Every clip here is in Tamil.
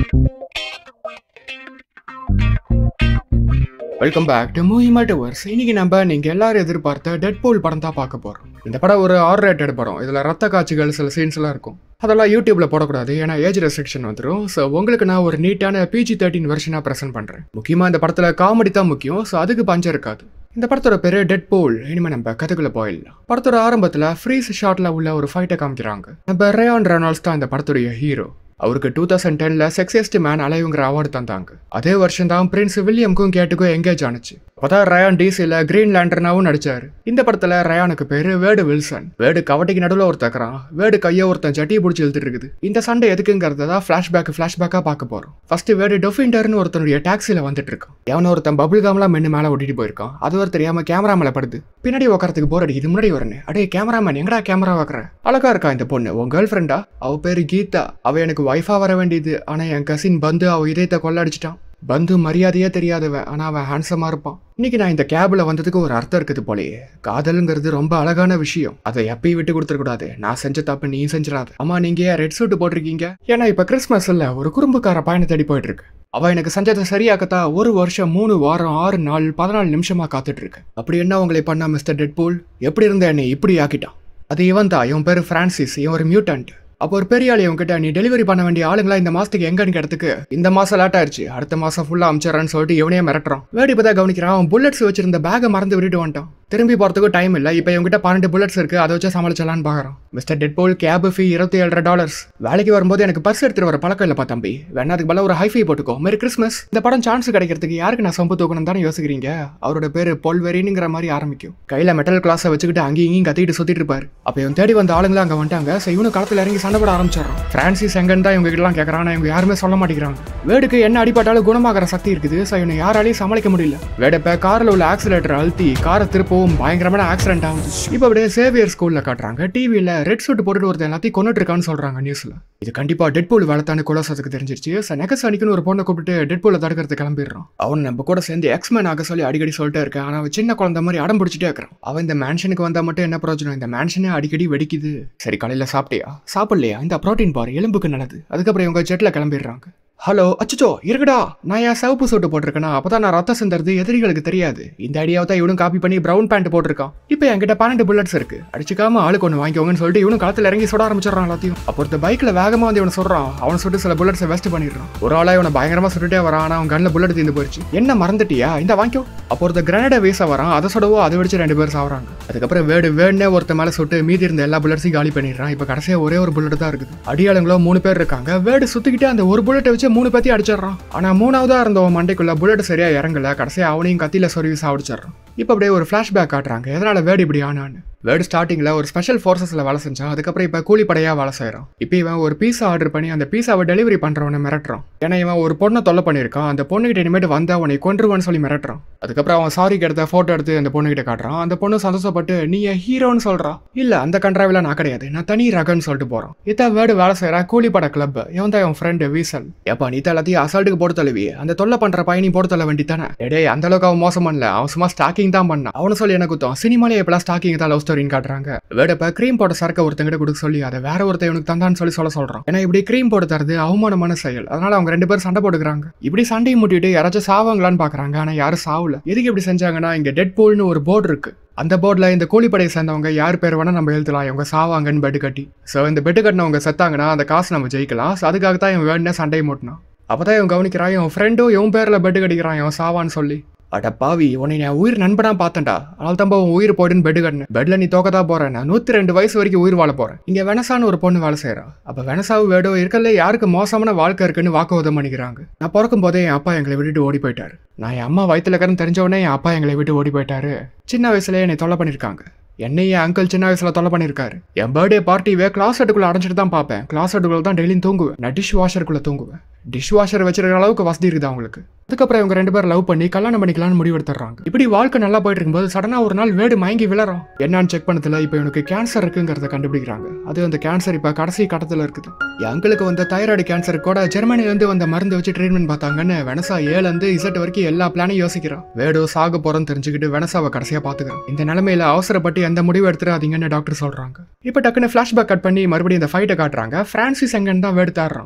Welcome back to movie multiverse இன்னைக்கு நம்ம நீங்க எல்லாரும் எதிர்பார்த்த டெட் பூல் படம் தான் பார்க்க போறோம் இந்த படம் ஒரு ஆர் ரேட்டட் படம் இதுல ரத்த காட்சிகள் சில சீன்ஸ் எல்லாம் இருக்கும் அதெல்லாம் யூடியூப்ல போடக்கூடாது ஏன்னா ஏஜ் ரெஸ்ட்ரிக்ஷன் வந்துடும் ஸோ உங்களுக்கு நான் ஒரு நீட்டான பிஜி தேர்ட்டின் வெர்ஷனாக ப்ரெசென்ட் பண்றேன் முக்கியமா இந்த படத்துல காமெடி தான் முக்கியம் ஸோ அதுக்கு பஞ்சம் இருக்காது இந்த படத்தோட பேரு டெட் போல் இனிமே நம்ம கதைக்குள்ள போயிடலாம் படத்தோட ஆரம்பத்துல ஃப்ரீஸ் ஷாட்ல உள்ள ஒரு ஃபைட்டை காமிக்கிறாங்க நம்ம ரேயான் ரெனால்ட்ஸ் தான் இந்த படத்துடைய ஹீரோ அவருக்கு டூ தௌசண்ட் டென்ல செக்ஸியஸ்ட் மேன் அலைவுங்கிற அவார்டு தந்தாங்க அதே வருஷம் தான் பிரின்ஸ் வில்லியம்க்கும் கேட்டுக்கும் எங்கேஜ் ஆனுச்சு அப்பதான் ரயான் டிசில கிரீன் லேண்டர்னாவும் நடிச்சாரு இந்த படத்துல ரயானுக்கு பேரு வேடு வில்சன் வேடு கவட்டைக்கு நடுவில் ஒருத்தக்கிறான் வேடு கையை ஒருத்தன் சட்டியை பிடிச்சி இழுத்துட்டு இருக்குது இந்த சண்டை எதுக்குங்கிறத தான் ஃபிளாஷ்பேக் ஃபிளாஷ்பேக்காக பார்க்க போறோம் ஃபர்ஸ்ட் வேடு டொஃபிண்டர்னு ஒருத்தனுடைய டாக்ஸில வந்துட்டு இருக்கான் எவனோ ஒருத்தன் பபுள் காம்லாம் மென்னு மேலே ஓட்டிட்டு போயிருக்கான் அது ஒரு தெரியாம கேமரா மேல படுது பின்னாடி உட்காரத்துக்கு போர் அடிக்குது முன்னாடி வரணும் அடே கேமராமேன் எங்கடா கேமரா வைக்கிற அழகா இருக்கா இந்த பொண்ணு உன் கேர்ள் ஃப்ரெண்டா அவ பேரு கீதா அவ எனக்கு ஒய்ஃபா வர வேண்டியது ஆனா என் கசின் பந்து அவ இதயத்தை கொள்ளடிச்சிட்டான் பந்து மரியாதையே தெரியாதவன் ஆனா அவன் ஹேண்ட்ஸமா இருப்பான் இன்னைக்கு நான் இந்த கேப்ல வந்ததுக்கு ஒரு அர்த்தம் இருக்குது போலயே காதலுங்கிறது ரொம்ப அழகான விஷயம் அதை எப்பயும் விட்டு கொடுத்துடக்கூடாது நான் செஞ்ச தப்பு நீ செஞ்சிடாத அம்மா நீங்க ஏன் ரெட் சூட் போட்டிருக்கீங்க ஏன்னா இப்ப கிறிஸ்மஸ் இல்ல ஒரு குறும்புக்கார பயணம் தேடி போயிட்டு இருக்கு அவ எனக்கு செஞ்சதை சரியாக்கத்தா ஒரு வருஷம் மூணு வாரம் ஆறு நாள் பதினாலு நிமிஷமா காத்துட்டு இருக்கு அப்படி என்ன உங்களை பண்ணா மிஸ்டர் டெட்பூல் எப்படி இருந்த என்னை இப்படி ஆக்கிட்டான் அது இவன் தான் இவன் பேரு பிரான்சிஸ் இவன் ஒரு மியூட்டன்ட் அப்போ ஒரு பெரிய ஆள் இவங்க கிட்ட நீ டெலிவரி பண்ண வேண்டிய ஆளுங்களா இந்த மாசத்துக்கு எங்கன்னு கேட்டதுக்கு இந்த மாசம் லேட் ஆயிருச்சு அடுத்த மாசம் ஃபுல்லா அமிச்சிடறேன்னு சொல்லிட்டு இவனே மிரட்டுறான் வேடி இப்பதான் கவனிக்கிறான் அவன் புல்லட்ஸ் வச்சிருந்த பேகை மறந்து விட்டுட்டு வந்துட்டான் திரும்பி போறதுக்கு டைம் இல்லை இப்போ இவங்ககிட்ட பன்னெண்டு புல்லட்ஸ் இருக்கு அதை வச்சு சமாளிச்சலான்னு பாக்குறான் மிஸ்டர் டெட்போல் கேப் ஃபீ இருபத்தி ஏழரை டாலர்ஸ் வேலைக்கு வரும்போது எனக்கு பர்ஸ் எடுத்துட்டு வர பழக்கம் இல்லப்பா தம்பி வேணா அதுக்கு பதிலா ஒரு ஹைஃபை போட்டுக்கோ மேரி கிறிஸ்மஸ் இந்த படம் சான்ஸ் கிடைக்கிறதுக்கு யாருக்கு நான் சொம்பு தூக்கணும் தானே யோசிக்கிறீங்க அவரோட பேரு பொல்வெரினுங்கிற மாதிரி ஆரம்பிக்கும் கையில மெட்டல் கிளாஸை வச்சுக்கிட்டு அங்கேயும் இங்கேயும் கத்திட்டு சுத்திட்டு இருப்பாரு அப்போ இவன் தேடி வந்த ஆளுங்களும் அங்க வந்துட்டாங்க ஸோ இவனு களத்துல இறங்கி சண்டை போட ஆரம்பிச்சிடறான் பிரான்சிஸ் எங்கன்னு தான் இவங்க கிட்டலாம் கேட்கறான் ஆனா இவங்க யாருமே சொல்ல மாட்டேங்கிறாங்க வேடுக்கு என்ன அடிபட்டாலும் குணமாகற சக்தி இருக்குது ஸோ இவனை யாராலையும் சமாளிக்க முடியல வேடப்ப கார்ல உள்ள ஆக்சிலேட்டர் அழுத்தி காரை திருப்பவும் பயங்கரமான ஆக்சிடென்ட் ஆகுது இப்போ அப்படியே சேவியர் ஸ்கூல்ல காட்டுறாங்க டிவியில ரெட் சூட் போட்டுட்டு ஒருத்தன் எல்லாத்தையும் கொண்டுட்டு இருக்கான்னு சொல்றாங்க நியூஸ்ல இது கண்டிப்பா டெட்பூல் வேலைத்தானு குலசத்துக்கு தெரிஞ்சிருச்சு ஸோ நெகஸ் அணிக்குன்னு ஒரு பொண்ணை கூப்பிட்டு டெட்பூலை தடுக்கிறது கிளம்பிடுறான் அவன் நம்ம கூட சேர்ந்து எக்ஸ்மேன் ஆக சொல்லி அடிக்கடி சொல்லிட்டே இருக்கேன் ஆனா அவன் சின்ன குழந்தை மாதிரி அடம் பிடிச்சிட்டே இருக்கிறான் அவன் இந்த மேன்ஷனுக்கு வந்தா மட்டும் என்ன பிரயோஜனம் இந்த மேன்ஷனே அடிக்கடி வெடிக்குது சரி காலையில சாப்பிட்டியா சாப்பிடலையா இந்த ப்ரோட்டீன் பார் எலும்புக்கு நல்லது அதுக்கப்புறம் இவங்க ஜெட்ல கிளம்பிடுறாங்க ஹலோ அச்சோ இருக்குடா நான் ஏன் சிவப்பு சூட்டு போட்டிருக்கேனா அப்பதான் நான் ரத்தம் சிந்தறது எதிரிகளுக்கு தெரியாது இந்த ஐடியாவை தான் இவனும் காப்பி பண்ணி பிரவுன் பேண்ட் போட்டிருக்கான் இப்போ என்கிட்ட பன்னெண்டு புல்லட்ஸ் இருக்கு அடிச்சுக்காம ஆளுக்கு ஒன்று வாங்கிக்கோங்கன்னு சொல்லிட்டு இவனும் களத்துல இறங்கி சுட ஆரம்பிச்சிடறான் எல்லாத்தையும் அப்போ ஒருத்த பைக்ல வேகமா வந்து இவனை சொல்றான் அவன் சுட்டு சில புல்லட்ஸை வெஸ்ட் பண்ணிடுறான் ஒரு ஆளா இவனை பயங்கரமா சுட்டுட்டே வரான் ஆனா அவன் கண்ணில் புல்லட் தீர்ந்து போயிடுச்சு என்ன மறந்துட்டியா இந்த வாங்கிக்கோ அப்போ ஒருத்த கிரனேட வீச வரான் அதை சுடவோ அதை வெடிச்சு ரெண்டு பேர் சாவறாங்க அதுக்கப்புறம் வேடு வேணுனே ஒருத்த மேல சுட்டு மீதி இருந்த எல்லா புல்லட்ஸையும் காலி பண்ணிடுறான் இப்போ கடைசியா ஒரே ஒரு புல்லட் தான் இருக்குது அடியாளுங்களோ மூணு பேர் இருக்காங்க வேடு சுத்திக்கிட்டு அந்த ஒரு புல்லட்டை வச்சு மூணு பேத்தையும் அடிச்சிடறான் ஆனா மூணாவதா இருந்தவன் மண்டைக்குள்ள புல்லட் சரியா இறங்கல கடைசியா அவனையும் கத்தியில சொருவி சாவடிச்சிடறான் இப்போ அப்படியே ஒரு ஃபிளாஷ்பேக் காட்டுறாங்க எதனால வேடு இப்படி ஆனான்னு வேர்டு ஸ்டார்டிங்கில் ஒரு ஸ்பெஷல் ஃபோர்ஸஸில் வேலை செஞ்சான் அதுக்கப்புறம் இப்போ கூலிப்படையாக வேலை செய்கிறான் இப்போ இவன் ஒரு பீஸா ஆர்டர் பண்ணி அந்த பீஸாவை டெலிவரி பண்ணுறவனை மிரட்டுறான் ஏன்னா இவன் ஒரு பொண்ணை தொல்லை பண்ணியிருக்கான் அந்த பொண்ணுகிட்ட இனிமேட்டு வந்து அவனை கொன்றுவான்னு சொல்லி மிரட்டுறான் அதுக்கப்புறம் அவன் சாரிக்கு எடுத்த ஃபோட்டோ எடுத்து அந்த பொண்ணுகிட்ட காட்டுறான் அந்த பொண்ணு சந்தோஷப்பட்டு நீ என் ஹீரோன்னு சொல்றா இல்ல அந்த கண்ட்ராவில நான் கிடையாது நான் தனி ரகன்னு சொல்லிட்டு போறான் இதான் வேர்டு வேலை செய்யற கூலிப்பட கிளப் இவன் தான் என் ஃப்ரெண்டு வீசல் ஏப்பா நீ தான் எல்லாத்தையும் அசால்ட்டுக்கு போட்டு தழுவி அந்த தொல்லை பண்ற பையனி போட்டு தள்ள வேண்டித்தானே எடே அந்த அளவுக்கு அவன் மோசம் பண்ணல அவன் சும்மா ஸ்டாக்கிங் தான் பண்ணான் அவனு சொல்லி என்ன குத்தம் சினிமாலே எப்பலாம் ஸ்டாக்கிங் தான் லவ் ஸ்டோரின்னு காட்டுறாங்க வேடப்ப க்ரீம் போட்ட சரக்க ஒருத்தங்கிட்ட கொடுக்க சொல்லி அதை வேற ஒருத்தன் இவனுக்கு தந்தான்னு சொல்லி சொல்ல சொல்றான் ஏன்னா இப்படி க்ரீம் போட்டு தரது அவமானமான செயல் அதனால அவங்க ரெண்டு பேரும் சண்டை போட்டுக்கிறாங்க இப்படி சண்டையை முட்டிட்டு யாராச்சும் சாவாங்களான்னு பாக்குறாங்க ஆனா யாரும் சாவல எதுக்கு இப்படி செஞ்சாங்கன்னா இங்க டெட் போல்னு ஒரு போர்டு இருக்கு அந்த போர்டில் இந்த கூலிப்படையை சேர்ந்தவங்க யார் பேர் வேணால் நம்ம எழுதலாம் இவங்க சாவாங்கன்னு பெட்டு கட்டி ஸோ இந்த பெட்டு கட்டினவங்க செத்தாங்கன்னா அந்த காசு நம்ம ஜெயிக்கலாம் ஸோ அதுக்காக தான் இவன் வேணுனே சண்டையை மூட்டினான் அப்போ தான் இவன் கவனிக்கிறான் இவன் ஃப்ரெண்டும் இவன் பேரில் பெட்டு கட்டிக்கிறான் இவன் சாவான்னு சொல்லி அட பாவி உன்னை நான் உயிர் நண்பனா பார்த்தேன்டா அதனால தான் உன் உயிர் போயிடுன்னு பெட்டு கட்டினேன் பெட்ல நீ தோக்கதா போறேன் நான் நூத்தி ரெண்டு வயசு வரைக்கும் உயிர் வாழ போறேன் இங்க வெனசான்னு ஒரு பொண்ணு வேலை செய்யறா அப்ப வெனசாவு வேடோ இருக்கல யாருக்கு மோசமான வாழ்க்கை இருக்குன்னு வாக்குவாதம் பண்ணிக்கிறாங்க நான் பிறக்கும் போதே என் அப்பா எங்களை விட்டுட்டு ஓடி போயிட்டாரு நான் என் அம்மா வயித்துல இருக்கிறன்னு தெரிஞ்ச உடனே என் அப்பா எங்களை விட்டு ஓடி போயிட்டாரு சின்ன வயசுலயே என்னை தொல்லை பண்ணிருக்காங்க என்னையே அங்கிள் சின்ன வயசுல தொல்லை பண்ணிருக்காரு என் பர்த்டே பார்ட்டிவே கிளாஸ் செட்டுக்குள்ள அடைஞ்சிட்டு தான் பார்ப்பேன் கிளாஸ் செட்டுக்குள்ள தான் டெய்லியும் தூங்குவேன் நான் டிஷ் வாஷருக்குள்ள தூங்குவேன் டிஷ் வாஷர் வச்சிருக்கிற அளவுக்கு வசதி இருக்குது அவங்களுக்கு அதுக்கப்புறம் இவங்க ரெண்டு பேரும் லவ் பண்ணி கல்யாணம் பண்ணிக்கலாம்னு முடிவெடுத்துறாங்க இப்படி வாழ்க்கை நல்லா போயிட்டு இருக்கும்போது சடனா ஒரு நாள் வேடு மயங்கி விழறான் என்னன்னு செக் பண்ணதுல இப்போ இவனுக்கு கேன்சர் இருக்குங்கிறத கண்டுபிடிக்கிறாங்க அது அந்த கேன்சர் இப்போ கடைசி கட்டத்தில் இருக்குது என் அங்கிளுக்கு வந்த தைராய்டு கேன்சர் கூட ஜெர்மனிலேருந்து வந்த மருந்து வச்சு ட்ரீட்மெண்ட் பார்த்தாங்கன்னு வெனசா ஏலேருந்து இசட் வரைக்கும் எல்லா பிளானையும் யோசிக்கிறான் வேடோ சாக போறோம்னு தெரிஞ்சுக்கிட்டு வெனசாவை கடைசியா பாத்துக்கிறான் இந்த நிலைமையில அவசரப்பட்டு எந்த முடிவு எடுத்துறாதீங்கன்னு டாக்டர் சொல்றாங்க இப்போ டக்குன்னு ஃபிளாஷ்பேக் கட் பண்ணி மறுபடியும் இந்த ஃபைட்டை காட்டுறாங்க பிரான்சிஸ் எங்கன்னு தான் வேடு தாடுறான்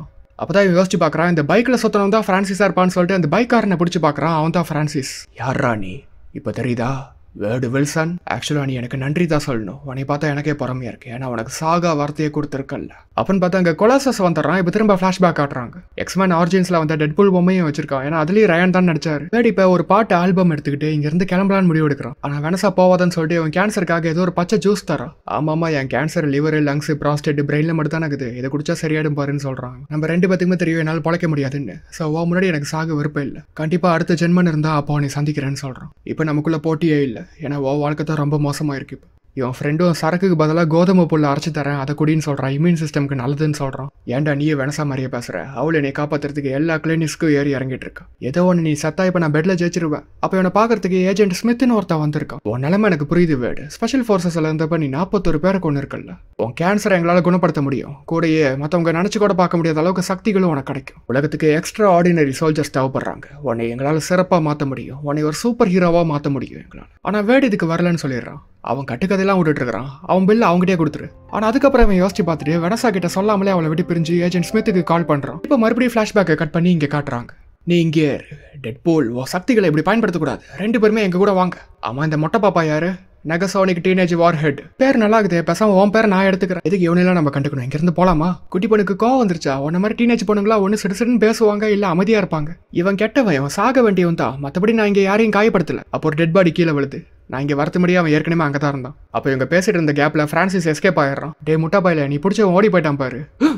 அப்பதான் இவன் யோசிச்சு பார்க்கறான் இந்த பைக்ல சுத்தனம் தான் பிரான்சிஸா இருப்பான்னு சொல்லிட்டு அந்த பைக்காரனை பிடிச்சி பார்க்கறான் அவன் தான் பிரான்சிஸ் யாரா நீ இப்போ தெரியுதா வேர்டு வில்சன் ஆக்சுவலாக நீ எனக்கு நன்றி தான் சொல்லணும் உன்னை பார்த்தா எனக்கே பொறாமையா இருக்கு ஏன்னா உனக்கு சாகா வார்த்தையை கொடுத்துருக்கல்ல அப்படின்னு பார்த்தா அங்கே கொலாசஸ் வந்துடுறான் இப்போ திரும்ப ஃப்ளாஷ்பேக் காட்டுறாங்க எக்ஸ்மேன் ஆர்ஜின்ஸில் வந்த டெட்புல் பொம்மையும் வச்சிருக்கான் ஏன்னா அதுலேயும் ரயான் தான் நடிச்சாரு வேடி இப்போ ஒரு பாட்டு ஆல்பம் எடுத்துக்கிட்டு இங்கேருந்து கிளம்பலான்னு முடிவு எடுக்கிறான் ஆனால் வெனசா போவாதன்னு சொல்லிட்டு அவன் கேன்சருக்காக ஏதோ ஒரு பச்சை ஜூஸ் தரான் ஆமாமா என் கேன்சர் லிவர் லங்ஸ் ப்ராஸ்டேட் பிரெயினில் மட்டும் தான் இருக்குது இதை குடிச்சா சரியாயிடும் பாருன்னு சொல்கிறாங்க நம்ம ரெண்டு பேத்துக்குமே தெரியும் என்னால் பொழைக்க முடியாதுன்னு ஸோ ஓ முன்னாடி எனக்கு சாக விருப்பம் இல்லை கண்டிப்பாக அடுத்த ஜென்மன் இருந்தால் அப்போ நீ சந்திக்கிறேன்னு சொல்கிறான் இப்போ நமக்குள்ள போட்டியே இல்லை ஏன்னா ஓ வாழ்க்கை தான் ரொம்ப மோசமாக இருக்கு இப்போ இவன் ஃப்ரெண்டும் சரக்குக்கு பதிலாக கோதுமை புல்ல அரைச்சு தரேன் அதை குடின்னு சொல்கிறான் இம்யூன் சிஸ்டம்க்கு நல்லதுன்னு சொல்கிறான் ஏன்டா நீயே வெனசா மாதிரியே பேசுற அவளை என்னை காப்பாத்துறதுக்கு எல்லா கிளினிக்ஸ்க்கும் ஏறி இறங்கிட்டு இருக்கா ஏதோ ஒன்று நீ சத்தா இப்போ நான் பெட்ல ஜெயிச்சிருவேன் அப்போ இவனை பார்க்கறதுக்கு ஏஜென்ட் ஸ்மித்னு ஒருத்தன் வந்திருக்கான் உன் நிலைமை எனக்கு புரியுது வேடு ஸ்பெஷல் ஃபோர்ஸஸ்ல இருந்தப்ப நீ நாற்பத்தொரு பேரை கொண்டு இருக்கல உன் கேன்சரை எங்களால் குணப்படுத்த முடியும் கூடயே மற்றவங்க நினச்சி கூட பார்க்க முடியாத அளவுக்கு சக்திகளும் உனக்கு கிடைக்கும் உலகத்துக்கு எக்ஸ்ட்ரா ஆர்டினரி சோல்ஜர்ஸ் தேவைப்படுறாங்க உன்னை எங்களால் சிறப்பாக மாற்ற முடியும் உன்னை ஒரு சூப்பர் ஹீரோவாக மாற்ற முடியும் எங்களால் ஆனால் வேடு இதுக்கு வரலன்னு சொல்லிடுறான் அவன் கட்டுக்கதையெல்லாம் விட்டுட்டு இருக்கிறான் அவன் பில் அவங்ககிட்டயே கொடுத்துரு ஆனால் அதுக்கப்புறம் அவன் யோசிச்சு பார்த்துட்டு வெனசா கிட்ட சொல்லாமலே அவளை விட்டு பிரிஞ்சு ஏஜென்ட் ஸ்மித்துக்கு கால் பண்ணுறான் இப்போ மறுபடியும் ஃப்ளாஷ்பேக்கை கட் பண்ணி இங்கே காட்டுறாங்க நீ இங்கே டெட் போல் ஓ சக்திகளை இப்படி பயன்படுத்தக்கூடாது ரெண்டு பேருமே எங்க கூட வாங்க ஆமா இந்த மொட்டை பாப்பா யாரு நெகசோனிக் டீனேஜ் வார் ஹெட் பேர் நல்லா இருக்குது பேசாம உன் பேர் நான் எடுத்துக்கிறேன் இதுக்கு இவனெல்லாம் நம்ம கண்டுக்கணும் இங்கிருந்து போலாமா குட்டி பொண்ணுக்கு கோவம் வந்துருச்சா உன்ன மாதிரி டீனேஜ் பொண்ணுங்களா ஒன்று சிடுசிடுன்னு பேசுவாங்க இல்ல அமைதியா இருப்பாங்க இவன் கெட்டவன் இவன் சாக வேண்டியவன் தான் மற்றபடி நான் இங்க யாரையும் காயப்படுத்தல அப்போ ஒரு டெட் பாடி கீழே விழுது நான் இங்கே வரத்தும்படியே அவன் ஏற்கனவே அங்கே தான் இருந்தான் அப்போ இவங்க பேசிட்டு இருந்த கேப்ல பிரான்சிஸ் எஸ்கேப் ஆயிடுறான் டே முட்டா பாயில நீ பிடிச்சவன் ஓடி போயிட்டான் பாரு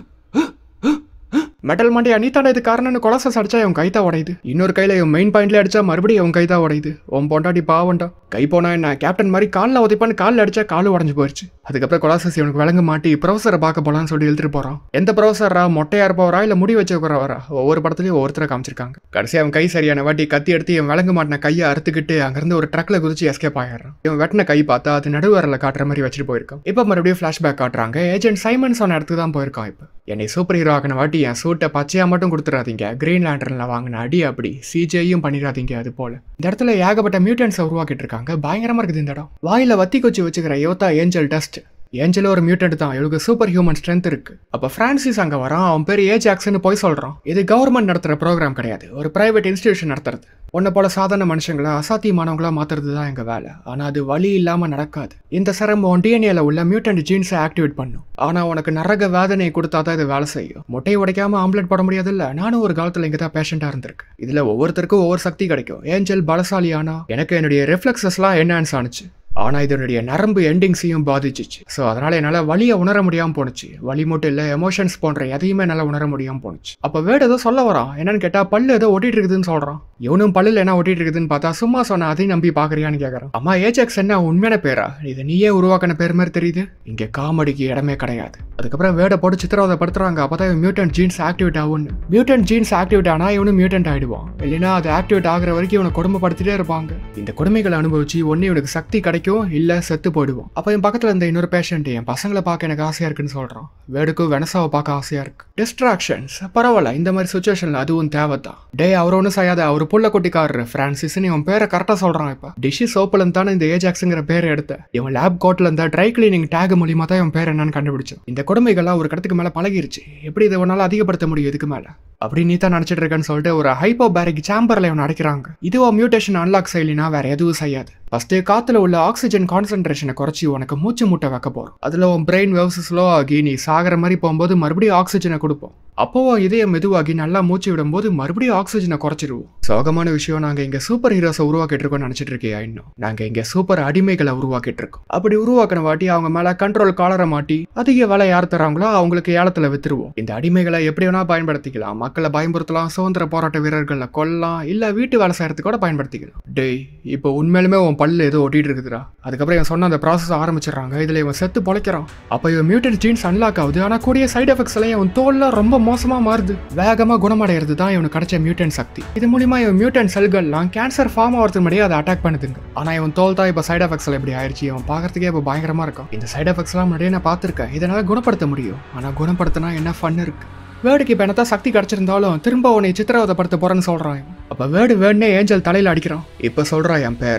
மெட்டல் மண்டியா நீ தானே இது காரணம்னு கொலசஸ் அடிச்சா இவன் கைத்தா உடையுது இன்னொரு கையில இவன் மெயின் பாயிண்ட்ல அடிச்சா மறுபடியும் அவன் கைத்தா உடையுது உன் பொண்டாட்டி பாவண்டா கை போனா என்ன கேப்டன் மாதிரி காலில் உதைப்பான்னு காலில் அடிச்சா காலு உடஞ்சு போயிருச்சு அதுக்கப்புறம் கொலாசஸ் இவனுக்கு விளங்க மாட்டி ப்ரொஃபஸரை பார்க்க போலான்னு சொல்லி எழுதிட்டு போறான் எந்த ப்ரொஃபஸரா மொட்டையா இருப்பவரா இல்ல முடி வச்சுக்கிறவரா ஒவ்வொரு படத்துலயும் ஒவ்வொருத்தரை காமிச்சிருக்காங்க கடைசி அவன் கை சரியான வாட்டி கத்தி எடுத்து இவன் விளங்க மாட்டின கையை அறுத்துக்கிட்டு அங்கிருந்து ஒரு ட்ரக்ல குதிச்சு எஸ்கேப் ஆயிடுறான் இவன் வெட்டின கை பார்த்தா அது நடுவரில் காட்டுற மாதிரி வச்சுட்டு போயிருக்கான் இப்போ மறுபடியும் ஃபிளாஷ்பேக் காட்டுறாங்க ஏஜென்ட் சைமன் சொன்ன இடத்துக்கு தான் போயிருக்கான் இப்போ என்னை சூப்பர் ஹீரோ ஆக்கின வாட்டி என் சூட்டை பச்சையா மட்டும் கொடுத்துடாதீங்க கிரீன் லேண்டர்ல வாங்கின அடி அப்படி சிஜேயும் பண்ணிடாதீங்க அது போல இந்த இடத்துல ஏகப்பட்ட மியூட்டன்ஸை உருவாக்கிட்டு இருக்காங்க பயங்கரமா இருக்குது இந்த இடம் வாயில வத்தி கொச்சி வச்சுக்கிற யோதா ஏஞ்சல் டஸ்ட் ஏஞ்சல் ஒரு மியூட்டன்ட் தான் இவளுக்கு சூப்பர் ஹியூமன் ஸ்ட்ரென்த் இருக்கு அப்ப பிரான்சிஸ் அங்க வரான் அவன் பேர் ஏ ஜாக்சன் போய் சொல்றான் இது கவர்மெண்ட் நடத்துற ப்ரோக்ராம் கிடையாது ஒரு பிரைவேட் இன்ஸ்டிடியூஷன் நடத்துறது உன்னை போல சாதாரண மனுஷங்கள அசாத்தியமானவங்களா மாத்துறது தான் எங்க வேலை ஆனா அது வழி இல்லாம நடக்காது இந்த சரம் உன் டிஎன்ஏல உள்ள மியூட்டன்ட் ஜீன்ஸை ஆக்டிவேட் பண்ணும் ஆனா உனக்கு நரக வேதனை கொடுத்தா தான் இது வேலை செய்யும் முட்டையை உடைக்காம ஆம்லெட் போட முடியாது இல்ல நானும் ஒரு காலத்துல இங்க தான் பேஷண்டா இருந்திருக்கு இதுல ஒவ்வொருத்தருக்கும் ஒவ்வொரு சக்தி கிடைக்கும் ஏஞ்சல் பலசாலி ஆனா எனக்கு என்னுடைய ரிஃப்ளெக்ஸஸ்லாம் என்ஹான்ஸ் ஆனுச்சு ஆனால் இதனுடைய நரம்பு எண்டிங்ஸையும் பாதிச்சிச்சு ஸோ அதனால் என்னால் வலியை உணர முடியாமல் போணுச்சு வலி மட்டும் இல்லை எமோஷன்ஸ் போன்ற எதையுமே என்னால் உணர முடியாமல் போணுச்சு அப்போ வேடு ஏதோ சொல்ல வரான் என்னன்னு கேட்டால் பல்லு ஏதோ ஒட்டிட்டு இருக்குதுன்னு சொல்கிறான் இவனும் பல்லில் என்ன ஒட்டிட்டு இருக்குதுன்னு பார்த்தா சும்மா சொன்ன அதையும் நம்பி பார்க்குறியான்னு கேட்குறான் அம்மா ஏஜெக்ஸ் என்ன உண்மையான பேரா இது நீயே உருவாக்கின பேர் மாதிரி தெரியுது இங்கே காமெடிக்கு இடமே கிடையாது அதுக்கப்புறம் வேடை போட்டு சித்திரவதைப்படுத்துறாங்க அப்போ தான் மியூட்டன்ட் ஜீன்ஸ் ஆக்டிவேட் ஆகும்னு மியூட்டன்ட் ஜீன்ஸ் ஆக்டிவேட் ஆனால் இவனும் மியூட்டன்ட் ஆகிடுவான் இல்லைன்னா அது ஆக்டிவேட் ஆகுற வரைக்கும் இவனை கொடுமைப்படுத்திட்டே இருப்பாங்க இந்த கொடுமைகளை அனுபவிச்சு ஒன்று இவனுக்கு சக்தி கிடைக்கும் இல்ல செத்து போயிடுவோம் அப்ப என் பக்கத்துல இருந்த இன்னொரு பேஷண்ட் என் பசங்களை பார்க்க எனக்கு ஆசையா இருக்குன்னு சொல்றான் வேடுக்கும் வெனசாவை பார்க்க ஆசையா இருக்கு டிஸ்ட்ராக்ஷன்ஸ் பரவாயில்ல இந்த மாதிரி சுச்சுவேஷன்ல அதுவும் தேவைதான் டே அவர் ஒன்றும் செய்யாத அவர் புள்ள கொட்டிக்காரரு பிரான்சிஸ்னு இவன் பேரை கரெக்டா சொல்றான் இப்ப டிஷி சோப்புல தானே இந்த ஏஜாக்ஸுங்கிற பேரை எடுத்த இவன் லேப் கோட்ல இருந்த ட்ரை கிளீனிங் டேக் மூலியமா தான் இவன் பேர் என்னன்னு கண்டுபிடிச்சான் இந்த கொடுமைகள்லாம் ஒரு கடத்துக்கு மேல பழகிருச்சு எப்படி இதை உன்னால அதிகப்படுத்த முடியும் இதுக்கு மேல அப்படி நீ தான் நினைச்சிட்டு இருக்கேன்னு சொல்லிட்டு ஒரு ஹைப்போ பேரிக் சாம்பர்ல இவன் அடைக்கிறாங்க இதுவா மியூட்டேஷன் அன்லாக் செய்யலினா வேற எதுவும் செய்யாது ஃபர்ஸ்ட் காத்துல உள்ள ஆக்சிஜன் கான்சென்ட்ரேஷனை குறைச்சி உனக்கு மூச்சு முட்டை வைக்க போறோம் அதுல உன் பிரெயின் வேவ்ஸ் ஸ்லோ ஆகி நீ சாகிற மாதிரி போகும்போது மறுபடியும் ஆக்சிஜனை கொடுப்போம் அப்போ இதயம் மெதுவாகி நல்லா மூச்சு விடும்போது மறுபடியும் ஆக்சிஜனை குறைச்சிருவோம் சோகமான விஷயம் நாங்க இங்க சூப்பர் ஹீரோஸை உருவாக்கிட்டு இருக்கோம்னு நினைச்சிட்டு இருக்கியா இன்னும் நாங்க இங்க சூப்பர் அடிமைகளை உருவாக்கிட்டு இருக்கோம் அப்படி உருவாக்கின வாட்டி அவங்க மேல கண்ட்ரோல் காலரை மாட்டி அதிக விலை யார் தராங்களோ அவங்களுக்கு ஏலத்துல வித்துருவோம் இந்த அடிமைகளை எப்படி வேணா பயன்படுத்திக்கலாம் மக்களை பயன்படுத்தலாம் சுதந்திர போராட்ட வீரர்களை கொல்லலாம் இல்ல வீட்டு வேலை செய்யறதுக்கு கூட பயன்படுத்திக்கலாம் டேய் இப்போ உண்மையிலுமே உன் பல்லு ஏதோ ஒட்டிட்டு இருக்குதுடா அதுக்கப்புறம் இவன் சொன்ன அந்த ப்ராசஸ் ஆரம்பிச்சிடுறாங்க இதுல இவன் செத்து பொழைக்கிறான் அப்போ இவன் மியூட்டட் ஜீன்ஸ் அன்லாக் ஆகுது ஆனா கூடிய சைடு எஃபெக்ட்ஸ் எல்லாம் இவன் தோல்ல ரொம்ப மோசமா மாறுது வேகமா குணமடைகிறது தான் இவனுக்கு கிடைச்ச மியூட்டன் சக்தி இது மூலியமா இவன் மியூட்டன் செல்கள்லாம் கேன்சர் ஃபார்ம் ஆகிறது முன்னாடியே அதை அட்டாக் பண்ணுதுங்க ஆனா இவன் தோல் தான் இப்போ சைடு எஃபெக்ட்ஸ் இப்படி ஆயிடுச்சு இவன் பார்க்கறதுக்கே இப்போ பயங்கரமா இருக்கும் இந்த சைடு எஃபெக்ட்ஸ் எல்லாம் முன்னாடியே நான் பார்த்துருக்கேன் இதனால குணப்படுத்த முடியும் ஆனா குணப்படுத்தினா என்ன ஃபன் இருக்கு வேர்டுக்கு இப்போ என்னதான் சக்தி கிடைச்சிருந்தாலும் திரும்ப உன்னை சித்திரவதைப்படுத்த போறேன்னு சொல்றான் இவன். அப்ப வேர்டு வேர்டுனே ஏஞ்சல் தலையில அடிக்கிறான் இப்போ சொல்றா என் பேரை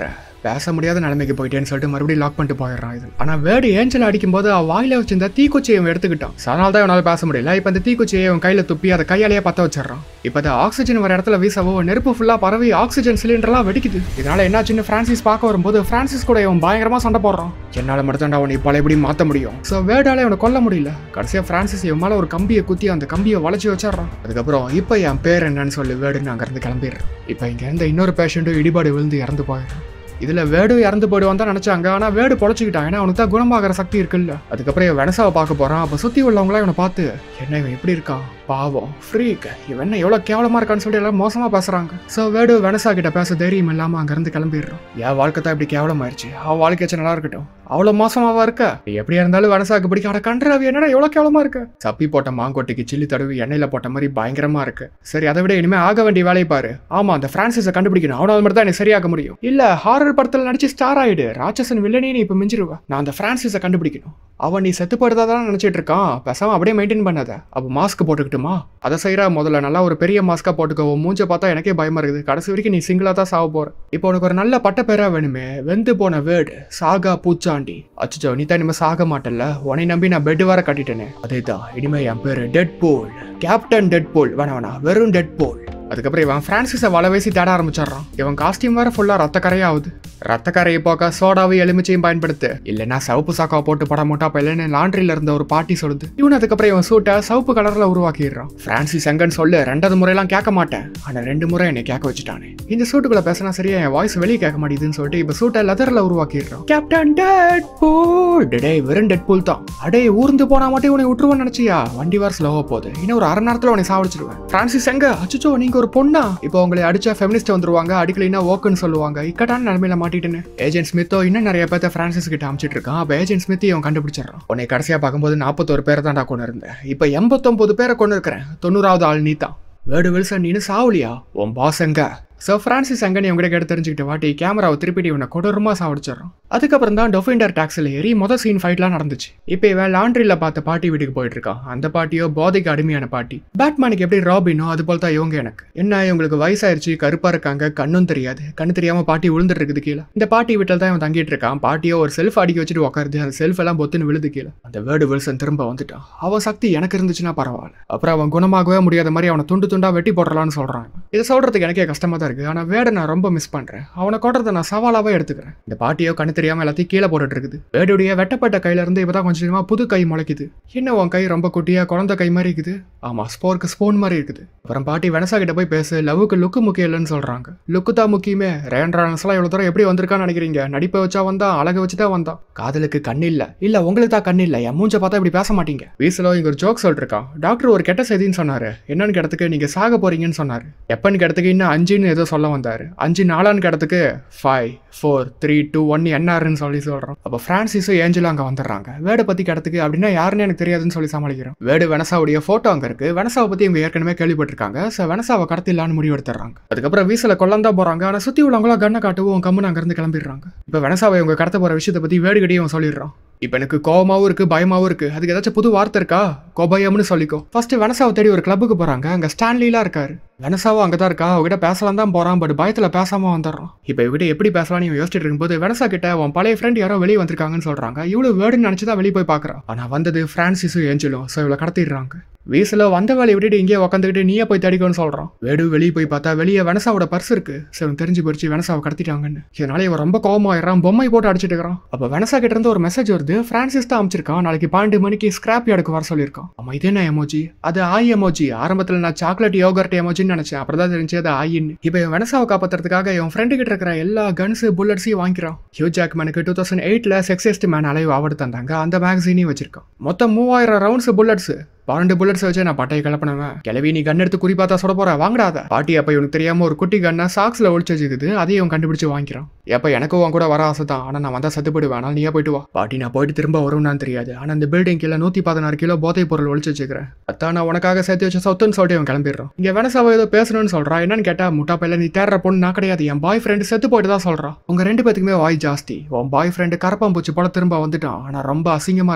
பேச முடியாத நிலைமைக்கு போயிட்டேன்னு சொல்லிட்டு மறுபடியும் லாக் பண்ணிட்டு போயிடுறான் இது ஆனா வேர்டு ஏஞ்சல் அடிக்கும்போது அவன் வாயில வச்சிருந்த தீக்குச்சியை இவன் எடுத்துக்கிட்டான் So, அதனால தான் இவனால பேச முடியல இப்போ அந்த தீக்குச்சியை இவன் கையில துப்பி அதை கையாலேயே பத்த வச்சிடறான் இப்போ அது ஆக்சிஜன் வர இடத்துல வீசவோ நெருப்பு ஃபுல்லா பரவி ஆக்சிஜன் சிலிண்டர்லாம் வெடிக்குது இதனால என்னாச்சுன்னு பிரான்சிஸ் பார்க்க வரும்போது பிரான்சிஸ் கூட இவன் பயங்கரமா சண்டை போடுறான் என்னால மட்டும் அவனை பழைய எப்படி மாத்த முடியும் ஸோ வேர்டால இவனை கொல்ல முடியல கடைசியா பிரான்சிஸ் இவன் மேல ஒரு கம்பியை குத்தி அந்த கம்பியை வளைச்சு வச்சிடறான் அதுக்கப்புறம் இப்போ என் பேர் என்னன்னு சொல்லி வேர்டுன்னு அங்கிருந்து கிளம்பிடுறான் இப்போ இங்க இருந்த இன்னொரு பேஷண்ட்டும் இடிபாடு விழுந்து இறந்து போயிடுறான் இதுல வேடு இறந்து போயிடுவான் தான் நினைச்சாங்க ஆனா வேடு பொழைச்சிக்கிட்டான் ஏன்னா அவனுக்கு தான் குணமாகிற சக்தி இருக்குல்ல அதுக்கப்புறம் இவன் வெனசாவை பார்க்க போறான் அப்ப சுத்தி உள்ளவங்களாம் இவனை பார்த்து என்ன இவன் எப்படி இருக்கான் பாவம் ஃப்ரீக் இவன் என்ன எவ்வளவு கேவலமா இருக்கான்னு சொல்லி எல்லாம் மோசமா பேசுறாங்க சோ வேடு வெனசா கிட்ட பேச தைரியம் இல்லாம அங்க இருந்து கிளம்பிடுறான் என் வாழ்க்கை தான் இப்படி கேவலமாயிருச்சு அவன் வாழ்க்கையாச்சும் நல்லா இருக்கட்டும் அவ்வளவு மோசமாவா இருக்க நீ எப்படியா இருந்தாலும் வெனசாக்கு பிடிக்க அவட கன்றாவி என்னடா எவ்வளவு கேவலமா இருக்கு சப்பி போட்ட மாங்கொட்டைக்கு சில்லி தடவி எண்ணெயில போட்ட மாதிரி பயங்கரமா இருக்கு சரி அதை விட இனிமே ஆக வேண்டிய வேலையை பாரு ஆமா அந்த பிரான்சிஸை கண்டுபிடிக்கணும் அவனால மட்டும் தான் எனக்கு சரியாக்க முடியும் இல்ல ஹாரர் படத்துல நடிச்சு ஸ்டார் ஆயிடு ராட்சசன் வில்லனே நீ இப்ப மிஞ்சிருவ நான் அந்த பிரான்சிஸை கண்டுபிடிக்கணும் அவன் நீ செத்து போடுறதா தான் நினைச்சிட்டு இருக்கான் பேசாம அப்படியே மெயின்டைன் பண்ணாத அப்ப மாஸ்க் போட்டுக்கிட்டுமா அதை செய்யற முதல்ல நல்லா ஒரு பெரிய மாஸ்கா போட்டுக்கோ உன் மூஞ்ச பார்த்தா எனக்கே பயமா இருக்குது கடைசி வரைக்கும் நீ சிங்கிளா தான் சாவ போற இப்போ உனக்கு ஒரு நல்ல பட்ட பேரா வேணுமே வெந்து போன வேர்டு சாகா பூச்சாண்டி அச்சோ நீ தான் இனிமே சாக மாட்டல்ல உன்னை நம்பி நான் பெட் வர கட்டிட்டேனே அதேதான் இனிமே என் பேரு Deadpool captain Deadpool வேணா வேணா வெறும் டெட் போல் அதுக்கப்புறம் இவன் பிரான்சிஸை வலை வீசி தேட ஆரம்பிச்சிடுறான் இவன் காஸ்டியூம் வேற ஃபுல்லா ரத்த கரையாகுது ரத்த கரையை போக்க சோடாவையும் எலுமிச்சையும் பயன்படுத்து இல்லைன்னா சவுப்பு சாக்கா போட்டு படம் மூட்டா அப்ப இல்லைன்னு லாண்ட்ரில இருந்த ஒரு பாட்டி சொல்லுது இவன் அதுக்கப்புறம் இவன் சூட்டை சவுப்பு கலர்ல உருவாக்கிடுறான் பிரான்சிஸ் எங்கன்னு சொல்லு ரெண்டாவது முறையெல்லாம் கேட்க மாட்டேன் ஆனா ரெண்டு முறை என்னை கேட்க வச்சுட்டானே இந்த சூட்டுக்குள்ள பேசினா சரியா என் வாய்ஸ் வெளியே கேட்க மாட்டேதுன்னு சொல்லிட்டு இப்ப சூட்டை லெதர்ல உருவாக்கிடுறான் கேப்டன் டெட் பூல் டே வெறும் டெட் பூல் தான் அடே ஊர்ந்து போனா மட்டும் உன்னை விட்டுருவோம் நினைச்சியா வண்டி வர ஸ்லோவா போகுது இன்னும் ஒரு அரை நேரத்துல உன்னை சாவடிச்சிருவேன் பிரான்சிஸ் எங்க அச்சோ நீங்க ஒரு பொண்ணா இப்போ உங்களை அடிச்சா ஃபெமினிஸ்ட் வந்துருவாங்க அடிக்கலைன்னா ஓக்குன்னு சொல்லுவாங்க இக்கட்டான நிலைமையில மாட்டிட்டேன்னு ஏஜென்ட் ஸ்மித்தோ இன்னும் நிறைய பேர்த்த பிரான்சிஸ் கிட்ட அமைச்சிட்டு இருக்கான் அப்ப ஏஜென்ட் ஸ்மித் இவன் கண்டுபிடிச்சிடறான் உன்னை கடைசியா பார்க்கும்போது நாற்பத்தோரு பேரை தான்டா கொண்டு இருந்தேன் இப்போ எண்பத்தொன்பது பேரை கொண்டு இருக்கிறேன் தொண்ணூறாவது ஆள் நீ தான் வேர்டு வில்சன் நீனு சாவலியா உன் பாஸ் எங்க ஸோ ஃப்ரான்சிஸ் அங்கன்னு இவங்க கேட்டு தெரிஞ்சுக்கிட்ட வாட்டி கேமராவை திருப்பிட்டு இவனை கொடூரமா சாவடிச்சிடறான் அதுக்கப்புறம் தான் டொஃபிண்டர் டாக்ஸில் ஏறி மொதல் சீன் ஃபைட்லாம் நடந்துச்சு இப்போ இவன் லாண்ட்ரியில் பார்த்த பாட்டி வீட்டுக்கு போயிட்டு இருக்கான் அந்த பாட்டியோ போதைக்கு அடிமையான பாட்டி பேட்மேனுக்கு எப்படி ராபினோ அது போல தான் இவங்க எனக்கு என்ன இவங்களுக்கு வயசாயிருச்சு கருப்பா இருக்காங்க கண்ணும் தெரியாது கண்ணு தெரியாம பாட்டி விழுந்துட்டு இருக்குது கீழே இந்த பாட்டி வீட்டில் தான் இவன் தங்கிட்டு இருக்கான் பாட்டியோ ஒரு செல்ஃப் அடிக்க வச்சுட்டு உட்காருது அந்த செல்ஃப் எல்லாம் பொத்துன்னு விழுது கீழே அந்த வேர்டு வில்சன் திரும்ப வந்துட்டான் அவன் சக்தி எனக்கு இருந்துச்சுன்னா பரவாயில்ல அப்புறம் அவன் குணமாகவே முடியாத மாதிரி அவனை துண்டு துண்டா வெட்டி போடுறலான்னு சொல்றான் இதை சொல்றதுக்கு எனக்கே கஷ்டமா தான் இருக்கு ஆனா வேட நான் ரொம்ப மிஸ் பண்றேன் அவனை கொட்டுறதை நான் சவாலாவே எடுத்துக்கிறேன் இந்த பாட்டியோ கண்ணு தெரியாம எல்லாத்தையும் கீழே போட்டுட்டு இருக்குது வேடுடைய வெட்டப்பட்ட கையில இருந்து இப்பதான் கொஞ்சம் கொஞ்சமா புது கை முளைக்குது என்ன உன் கை ரொம்ப குட்டியா குழந்தை கை மாதிரி இருக்குது ஆமா ஸ்போர்க்கு ஸ்போன் மாதிரி இருக்குது அப்புறம் பாட்டி வெனசா கிட்ட போய் பேசு லவ்வுக்கு லுக்கு முக்கியம் இல்லைன்னு சொல்றாங்க லுக்கு தான் முக்கியமே ரேண்ட்ரான்ஸ்லாம் இவ்வளவு தூரம் எப்படி வந்திருக்கான்னு நினைக்கிறீங்க நடிப்பை வச்சா வந்தா அழக வச்சு தான் வந்தான் காதலுக்கு கண் இல்ல இல்ல உங்களுக்கு தான் கண் இல்ல என் மூஞ்ச பார்த்தா இப்படி பேச மாட்டீங்க வீசலோ இங்க ஒரு ஜோக் சொல்லிருக்கான் டாக்டர் ஒரு கெட்ட செய்தின்னு சொன்னாரு என்னன்னு கிடத்துக்கு நீங்க சாக போறீங்கன்னு சொன்னாரு எப்பன்னு கிடத்துக்கு இன்னும் அஞ்சுன்னு ஏதோ சொல்ல வந்தாரு அஞ்சு நாலான்னு கிடத்துக்கு five four three two one என்ஆர்னு சொல்லி சொல்றோம் அப்போ பிரான்சிஸும் ஏஞ்சலும் அங்க வந்துடுறாங்க வேடை பத்தி கிடத்துக்கு அப்படின்னா யாருன்னு எனக்கு தெரியாதுன்னு சொல்லி சமாளிக்கிறோம் வேடு வெனசாவுடைய போட்டோ அங்க இருக்கு வெனசாவை பத்தி இவங்க ஏற்கனவே கேள்விப்பட்டிருக்காங்க ஸோ வெனசாவை கடத்திடலான்னு முடிவு எடுத்துறாங்க அதுக்கப்புறம் வீசல கொல்லம் தான் போறாங்க ஆனா சுத்தி உள்ளவங்களா கண்ணை காட்டுவோம் கம்முன்னு அங்க இருந்து கிளம்பிடுறாங்க இப்போ வெனசாவை இவங்க கடத்த போற விஷயத்தை பத்தி வேடுகடியும் அவன் சொல்லிடுறான் இப்போ எனக்கு கோவமாவும் இருக்கு பயமாவும் இருக்கு அதுக்கு ஏதாச்சும் புது வார்த்தை இருக்கா கோபயம்னு சொல்லிக்கோ ஃபர்ஸ்ட் வெனசாவை தேடி ஒரு கிளப்புக்கு போறாங்க அங்க ஸ்டான்லிலாம் இருக்காரு வெனசாவும் அங்கே தான் இருக்கா அவகிட்ட பேசலாம் தான் போறான் பட் பயத்துல பேசாம வந்துடுறான் இப்போ இவகிட்ட எப்படி பேசலாம்னு இவன் யோசிச்சுட்டு இருக்கும்போது வெனசா கிட்ட உன் பழைய ஃப்ரெண்ட் யாரோ வெளியே வந்திருக்காங்கன்னு சொல்றாங்க இவ்வளவு வேர்டுன்னு நினைச்சு தான் வெளியே போய் பார்க்கறா ஆனா வந்தது பிரான்சிஸும் ஏஞ்சலும் ஸோ இவளை கடத்திடுறாங்க வீசில் வந்த வேலையை விட்டுட்டு இங்கேயே உட்காந்துக்கிட்டு நீயே போய் தேடிக்கோன்னு சொல்றான் வேடு வெளியே போய் பார்த்தா வெளியே வெனசாவோட பர்ஸ் இருக்கு ஸோ இவன் தெரிஞ்சு போயிடுச்சு வெனசாவை கடத்திட்டாங்கன்னு இதனால இவன் ரொம்ப கோவமாயிடுறான் பொம்மை போட்டு அடிச்சிட்டு இருக்கிறான் அப்போ வெனசா கிட்ட இருந்து ஒரு மெசேஜ் வருது பிரான்சிஸ் தான் அமைச்சிருக்கான் நாளைக்கு பன்னெண்டு மணிக்கு ஸ்கிராப் யார்டுக்கு வர சொல்லியிருக்கான் ஆமா இது என்ன எமோஜி அது ஆய் எமோஜி ஆரம்பத்தில் நான் சாக்லேட் யோகர்ட் எமோஜின்னு நினைச்சேன் அப்புறம் தான் தெரிஞ்சு அது ஆயின்னு இப்போ இவன் வெனசாவை காப்பாத்துறதுக்காக இவன் ஃப்ரெண்டு கிட்ட இருக்கிற எல்லா கன்ஸ் புல்லட்ஸையும் வாங்கிக்கிறான் ஹியூ ஜாக்மேனுக்கு டூ தௌசண்ட் எயிட்ல செக்ஸஸ்ட் மேன் அலைவ் அவார்டு தந்தாங்க அந்த மேகசீனையும் வச்சிருக்கான் மொத்தம் மூவாயிரம் ரவுண்ட்ஸ் புல்லட்ஸ் பன்னெண்டு புல்லட்ஸ் வச்சு நான் பட்டையை கிளப்பினவன் கிளவி நீ கன் எடுத்து குறிப்பாத்தா சுட போற வாங்கடாத பாட்டி அப்ப இவனுக்கு தெரியாம ஒரு குட்டி கண்ணை சாக்ஸ்ல ஒளிச்சு வச்சுக்குது அதையும் இவன் கண்டுபிடிச்சு வாங்கிக்கிறான் எப்ப எனக்கும் உன் கூட வர ஆசை தான் ஆனா நான் வந்தா சத்து போயிடுவேன் ஆனால் நீயே போயிட்டு வா பாட்டி நான் போயிட்டு திரும்ப வரும்னான்னு தெரியாது ஆனா அந்த பில்டிங் கீழே நூத்தி பதினாறு கிலோ போதைப் பொருள் ஒளிச்சு வச்சுக்கிறேன் அதான் நான் உனக்காக சேர்த்து வச்ச சொத்துன்னு சொல்லிட்டு இவன் கிளம்பிடுறான் இங்க வெனசாவை ஏதோ பேசணும்னு சொல்றா என்னன்னு கேட்டா முட்டா பையில நீ தேடுற பொண்ணு நான் கிடையாது என் பாய் ஃப்ரெண்டு செத்து போயிட்டு தான் சொல்றான் உங்க ரெண்டு பேத்துக்குமே வாய் ஜாஸ்தி உன் பாய் ஃப்ரெண்டு கரப்பாம்பூச்சி போல திரும்ப வந்துட்டான் ஆனா ரொம்ப அசிங்கமா இருக்கான் இப்ப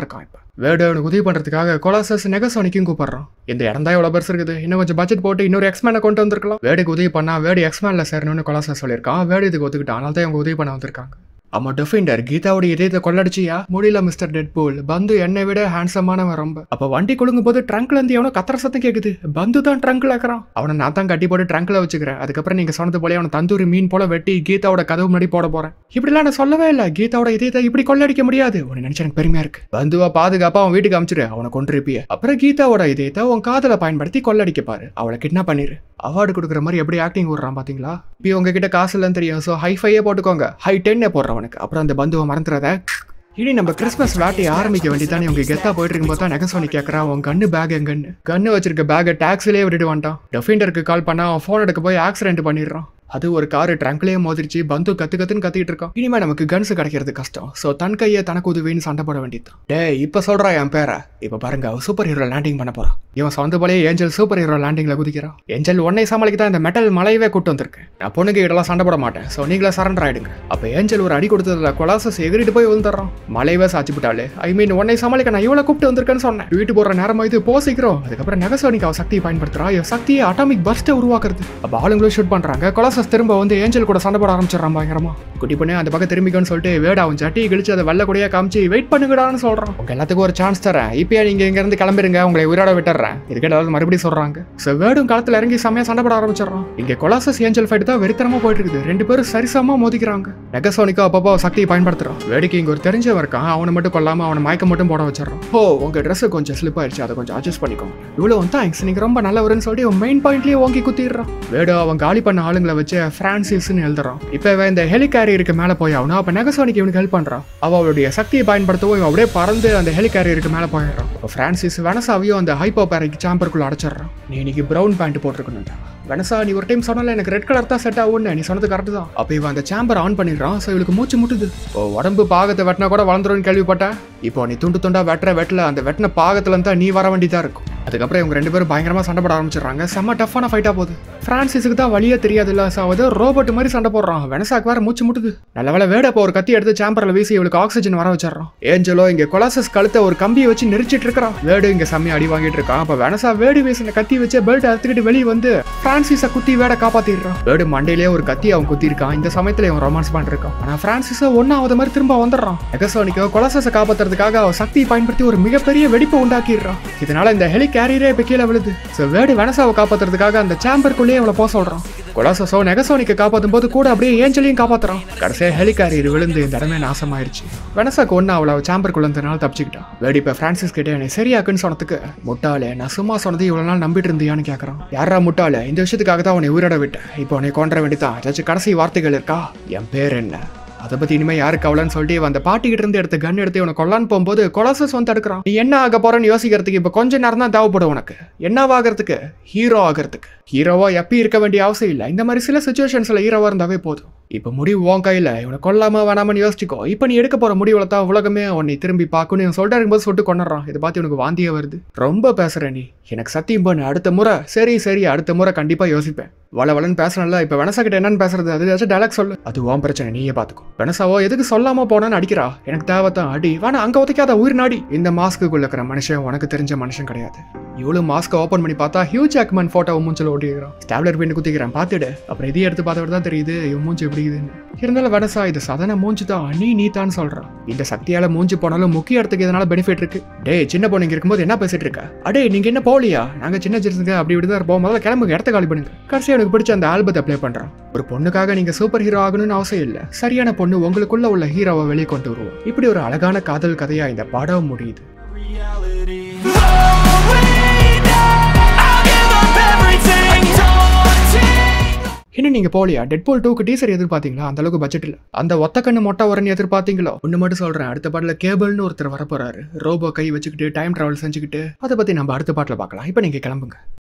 வேர்டு அவனுக்கு உதவி பண்றதுக்காக கொலாசஸ் நெகசோனிக்கும் கூப்பிடுறான் இந்த இடம் தான் எவ்வளவு பெருசு இருக்குது இன்னும் கொஞ்சம் பட்ஜெட் போட்டு இன்னொரு எக்ஸ்மேனை கொண்டு வந்திருக்கலாம் வேடுக்கு உதவி பண்ணா வேடு எக்ஸ்மேன்ல சேரணும்னு கொலாசஸ் சொல்லியிருக்கான் வேடு இதுக்கு ஒத்துக்கிட்டான் அதனால தான் இவங்க உதவி பண்ண வந்திருக்காங்க ஆமா டெஃபிண்டர் கீதாவோட இதயத்தை கொள்ளடிச்சியா முடியல மிஸ்டர் டெட்பூல் பந்து என்னை விட ஹேண்ட்ஸமானவன் ரொம்ப அப்ப வண்டி குலுங்கும் போது ட்ரங்க்ல இருந்து எவனோ கத்துற சத்தம் கேக்குது பந்து தான் ட்ரங்க்ல இருக்கிறான் அவனை நான் தான் கட்டி போட்டு ட்ரங்க்ல வச்சுக்கிறேன் அதுக்கப்புறம் நீங்க சொன்னது போல அவனை தந்தூரி மீன் போல வெட்டி கீதாவோட கதவு முன்னாடி போட போறேன் இப்படிலாம் நான் சொல்லவே இல்லை கீதாவோட இதயத்தை இப்படி கொள்ளடிக்க முடியாது உன்னை நினைச்சு எனக்கு பெருமையா இருக்கு பந்துவா பாதுகாப்பா அவன் வீட்டுக்கு அமிச்சிரு அவனை கொண்டிருப்பிய அப்புறம் கீதாவோட இதயத்தை உன் காதல பயன்படுத்தி கொள்ளடிக்க பாரு அவளை கிட்னாப் பண்ணிரு அவார்டு கொடுக்குற மாதிரி எப்படி ஆக்டிங் விடுறான் பாத்தீங்களா இப்போ உங்ககிட்ட காசு இல்லைன்னு தெரியும் ஸோ ஹை ஃபையே போட்டுக்கோங்க ஹை டென்னே போடுறவனுக்கு அப்புறம் அந்த பந்துவை மறந்துடாத இனி நம்ம கிறிஸ்மஸ் வேட்டையை ஆரம்பிக்க வேண்டியதானே உங்க கெத்தா போயிட்டு இருக்கும்போது தான் நெகசோனி கேட்கறான் உன் கண்ணு பேக் எங்கன்னு கண்ணு வச்சிருக்க பேக்கை டாக்ஸிலே விட்டுட்டு வந்துட்டான் டெஃபிண்டருக்கு கால் பண்ணா அவன் ஃபோன் எடுக்க போய் ஆக்சிடென்ட் பண்ணிடுறான் அது ஒரு காரு ட்ரங்க்லயே மோதிருச்சு பந்து கத்து கத்துன்னு கத்திட்டு இருக்கான் இனிமே நமக்கு கன்ஸ் கிடைக்கிறது கஷ்டம் சோ தன் கையை தனக்கு உதவின்னு சண்டை போட வேண்டியதுதான் டேய் இப்ப சொல்றா என் பேரை இப்ப பாருங்க அவ சூப்பர் ஹீரோ லேண்டிங் பண்ண போறான் இவன் சொந்த போலயே ஏஞ்சல் சூப்பர் ஹீரோ லேண்டிங்ல குதிக்கிறான் ஏஞ்சல் உன்னை சமாளிக்க தான் இந்த மெட்டல் மலையவே கூட்டு வந்திருக்கேன் நான் பொண்ணுங்க கிட்டலாம் சண்டை போட மாட்டேன் சோ நீங்களே சரண்டர் ஆயிடுங்க அப்ப ஏஞ்சல் ஒரு அடி கொடுத்ததுல கொலாசஸ் எகிரிட்டு போய் விழுந்துடுறான் மலையவே சாச்சு விட்டாலே ஐ மீன் உன்னை சமாளிக்க நான் இவ்வளவு கூப்பிட்டு வந்திருக்கேன்னு சொன்னேன் வீட்டு போற நேரமா இது போசிக்கிறோம் அதுக்கப்புறம் நெகசோனிக் அவ சக்தியை பயன்படுத்துறா இவன் சக்தியை அட்டாமிக் பஸ்ட்டை உருவாக்குறது அப்ப ஆளுங்களும் ஷூட் பண்றாங்க கொலாசஸ் திரும்ப வந்து ஏஞ்சல் கூட சண்டை போட ஆரம்பிச்சிடறான் பயங்கரமா குட்டி பண்ணி அந்த பக்கம் திரும்பிக்கன்னு சொல்லிட்டு வேடா அவன் சட்டி கிழிச்சு அதை வெள்ள கூடயே காமிச்சு வெயிட் பண்ணுங்கடான்னு சொல்றான் உங்க எல்லாத்துக்கும் ஒரு சான்ஸ் தரேன் இப்பயே நீங்க இங்க இருந்து கிளம்பிருங்க உங்களை உயிரோட விட்டுறேன் இதுக்கு ஏதாவது மறுபடியும் சொல்றாங்க சோ வேடும் களத்துல இறங்கி செமையா சண்டை போட ஆரம்பிச்சிடறான் இங்க கொலாசஸ் ஏஞ்சல் ஃபைட் தான் வெறித்தனமா போயிட்டு இருக்குது ரெண்டு பேரும் சரிசமா மோதிக்கிறாங்க நெகசோனிக்கோ அப்பப்போ சக்தியை பயன்படுத்துறான் வேடிக்கை இங்க ஒரு தெரிஞ்சவன் இருக்கான் அவனை மட்டும் கொல்லாம அவனை மயக்க மட்டும் போட வச்சிடறான் ஓ உங்க Dress கொஞ்சம் ஸ்லிப் ஆயிடுச்சு அதை கொஞ்சம் அட்ஜஸ்ட் பண்ணிக்கோங்க இவ்வளவு தேங்க்ஸ் நீங்க ரொம்ப நல்லவருன்னு சொல்லி உன் மெயின் பாயிண்ட்லயே ஓங்கி குத்திடுறான் வேடோ அவன் காலி பண்ண ஆளுங்களை வச்சு பிரான்சிஸ்னு எழுதுறான் இப்போ இவன் இந்த ஹெலிகாரியருக்கு மேலே போய் ஆகணும் அப்போ நெகசோனிக்கு இவனுக்கு ஹெல்ப் பண்ணுறான் அவ அவளுடைய சக்தியை பயன்படுத்தவும் இவன் அப்படியே பறந்து அந்த ஹெலிகாரியருக்கு மேலே போயிடுறான் அப்போ பிரான்சிஸ் வெனசாவையும் அந்த ஹைப்போ பேரைக்கு சாம்பருக்குள்ள அடைச்சிடுறான் நீ இன்னைக்கு ப்ரௌன் பேண்ட் போட்டிருக்கணும்டா வெனசா நீ ஒரு டைம் சொன்னல எனக்கு ரெட் கலர் தான் செட் ஆகும்னு நீ சொன்னது கரெக்ட் தான் அப்போ இவன் அந்த சாம்பர் ஆன் பண்ணிடுறான் ஸோ இவளுக்கு மூச்சு முட்டுது ஓ உடம்பு பாகத்தை வெட்டினா கூட வளர்ந்துரும்னு கேள்விப்பட்டேன் இப்போ நீ துண்டு துண்டா வெட்டுற வெட்டல அந்த வெட்டின பாகத்துல இருந்தா நீ வர வேண்டியதா இருக்கும் அதுக்கப்புறம் இவங்க ரெண்டு பேரும் பயங்கரமா சண்டை போட ஆரம்பிச்சிடுறாங்க செம்ம டஃப்பான ஃபைட்டா போகுது பிரான்சிஸுக்கு தான் வழியே தெரியாதுல்ல ஸோ அவ ரோபோட் மாதிரி சண்டை போடுறான் வெனசாக்கு வேற மூச்சு முட்டுது நல்ல வேலை வேட இப்போ ஒரு கத்தி எடுத்து சாம்பர்ல வீசி இவளுக்கு ஆக்சிஜன் வர வச்சிடறான் ஏஞ்சலோ இங்க கொலாசஸ் கழுத்தை ஒரு கம்பியை வச்சு நெரிச்சிட்டு இருக்கிறான் வேடு இங்க செம்மையா அடி வாங்கிட்டு இருக்கான் அப்ப வெனசா வேடு வீசின கத்தி வச்சு பெல்ட் அறுத்துக்கிட்டு வெளியே வந்து பிரான்சிஸை குத்தி வேட காப்பாத்திடுறான் வேடு மண்டையிலேயே ஒரு கத்தி அவன் குத்தி இருக்கான் இந்த சமயத்துல இவன் ரொமான்ஸ் பண்ணிருக்கான் ஆனா பிரான்சிஸ ஒன்னாவது மாதிரி திரும்ப வந்துடுறான் எகசோனிக்கோ கொலாசஸை காப்பாத்துறதுக்காக அவன் சக்தியை பயன்படுத்தி ஒரு மிகப்பெரிய வெடிப்பை உண்டாக்கிடுறான் இதனால இந்த ஹெலி கேரியரே இப்ப கீழே விழுது ஸோ வேடு வெனசாவை காப்பாத்துறதுக்காக அந்த சாம்பருக்குள்ளேயே அவளை போக சொல்றான் கொலாசஸோ நெகசோனிக்க காப்பாத்தும் போது கூட அப்படியே ஏஞ்சலையும் காப்பாத்துறான் கடைசியா ஹெலி கேரியர் விழுந்து இந்த இடமே நாசமாயிருச்சு வெனசாக்கு ஒன்னு அவளை சாம்பருக்குள்ள இருந்தனால தப்பிச்சுக்கிட்டான் வேடி இப்ப பிரான்சிஸ் கிட்ட என்னை சரியாக்குன்னு சொன்னதுக்கு முட்டாளே நான் சும்மா சொன்னது இவ்வளவு நாள் நம்பிட்டு இருந்தியான்னு கேக்குறான் யாரா முட்டாளே இந்த விஷயத்துக்காக தான் உன்னை உயிரோட விட்டேன் இப்போ உன்னை கொன்ற வேண்டியதான் ஏதாச்சும் கடைசி வார்த்தைகள் இருக்கா என் பேர் என்ன அதை பத்தி இனிமே யாருக்கு கவலைன்னு சொல்லிட்டு இவன் அந்த பாட்டிக்கிட்ட இருந்து எடுத்த கன் எடுத்து இவனை கொல்லான்னு போகும்போது கொலாசஸ் வந்து தடுக்கிறான் நீ என்ன ஆக போறன்னு யோசிக்கிறதுக்கு இப்ப கொஞ்ச நேரம் தான் தேவைப்படும் உனக்கு என்னவாகிறதுக்கு ஹீரோ ஆகிறதுக்கு ஹீரோவா எப்பயும் இருக்க வேண்டிய அவசியம் இல்லை இந்த மாதிரி சில சுச்சுவேஷன்ஸ்ல ஹீரோவா இருந்தாவே போதும் இப்ப முடிவு உன் கையில இவனை கொல்லாம வேணாமன்னு யோசிச்சுக்கோ இப்ப நீ எடுக்க போற முடிவுல தான் உலகமே உன்னை திரும்பி பார்க்கணும் இவன் சொல்லிட்டு இருக்கும்போது சுட்டு கொண்டுறான் இதை பார்த்து உனக்கு வாந்தியே வருது ரொம்ப பேசுற நீ எனக்கு சத்தியம் பண்ணு அடுத்த முறை சரி சரி அடுத்த முறை கண்டிப்பா யோசிப்பேன் வள வளன்னு பேசணும்ல இப்ப வெனசா கிட்ட என்னன்னு பேசுறது அது ஏதாச்சும் டைலாக் சொல்லு அது உன் பிரச்சனை நீயே பாத்துக்கோ வெனசாவோ எதுக்கு சொல்லாம போனான்னு அடிக்கிறா எனக்கு தேவைத்தான் அடி வேணா அங்க ஒதைக்காத உயிர் நாடி இந்த மாஸ்க்குள்ள இருக்கிற மனுஷன் உனக்கு தெரிஞ்ச மனுஷன் கிடையாது இவ்வளவு மாஸ்க் ஓபன் பண்ணி பார்த்தா ஹியூ ஜாக்மன் போட்டோ மூஞ்சில ஓட்டிக்கிறான் ஸ்டாப்லர் பெயிண்ட் குத்திக்கிறான் பார்த்துடு அப்புறம் இதையும் எடுத்து பார்த்தவரை தான் தெரியுது இவன் மூஞ்சி எப்படி இருக்குதுன்னு இருந்தாலும் வெனசா இது சாதாரண மூஞ்சி தான் நீ நீ தான் சொல்றான் இந்த சக்தியால மூஞ்சி போனாலும் முக்கிய இடத்துக்கு இதனால பெனிஃபிட் இருக்கு டேய் சின்ன பொண்ணு இங்க இருக்கும்போது என்ன பேசிட்டு இருக்க அடே நீங்க என்ன போலியா நாங்க சின்ன சின்னங்க அப்படி இப்படி தான் இருப்போம் முதல்ல கிளம்புங்க இடத்த காலி பண்ணுங்க கடைசி எனக்கு பிடிச்ச அந்த ஆல்பத்தை ப்ளே பண்றான் ஒரு பொண்ணுக்காக நீங்க சூப்பர் ஹீரோ ஆகணும்னு அவசியம் இல்ல சரியான பொண்ணு உங்களுக்குள்ள உள்ள ஹீரோவை வெளியே கொண்டு வருவோம் இப்படி ஒரு அழகான காதல் கதையா இந்த படம் முடியுது reality. Oh, wait, I'll give up everything. Daunting. இன்னும் நீங்க போலியா டெட்போல் டூக்கு டீசர் எதிர்பார்த்தீங்களா அந்த அளவுக்கு பட்ஜெட் இல்ல அந்த ஒத்த கண்ணு மொட்டை வரன்னு எதிர்பார்த்தீங்களோ ஒண்ணு மட்டும் சொல்றேன் அடுத்த பாட்டுல கேபிள்னு ஒருத்தர் வரப்போறாரு ரோபோ கை வச்சுக்கிட்டு டைம் டிராவல் செஞ்சுக்கிட்டு அதை பத்தி நம்ம அடுத்த பாட்டுல பார்க்கலாம் இப்போ நீங்க கிளம்புங்க